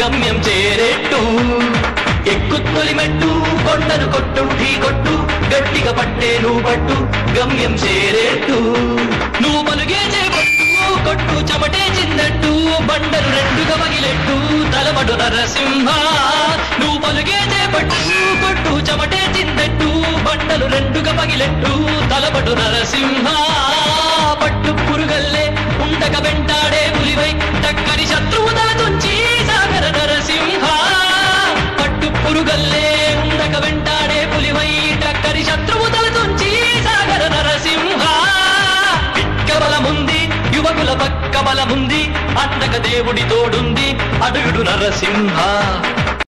గమ్యం చేరేట్టు ఎక్కు తొలిమెట్టు కొండను కొట్టు ఢీ కొట్టు గట్టిగా పట్టే నువ్వు పట్టు గమ్యం చేరేట్టు నువ్వు పలుగే చేపట్టు కొట్టు చెమటే చిందట్టు బండలు రెండుగా పగిలెట్టు తలబడు నరసింహ నువ్వు పలుగే చేపట్టు కొట్టు చెమటే చిందట్టు బండలు రెండుగా పగిలెట్టు తలబడు నరసింహ పట్టు పురుగల్లే ఉండక వెంటాడే పులివై టక్కని శత్రువు తల తుంచి సాగర నరసింహ పట్టు పురుగల్లే ఉండక వెంటాడే పులివై టక్కని శత్రువు తల తుంచి సాగర నరసింహ పిక్క బలముంది యువకుల పక్క బలముంది అండక దేవుడి తోడుంది అడుగుడు నరసింహ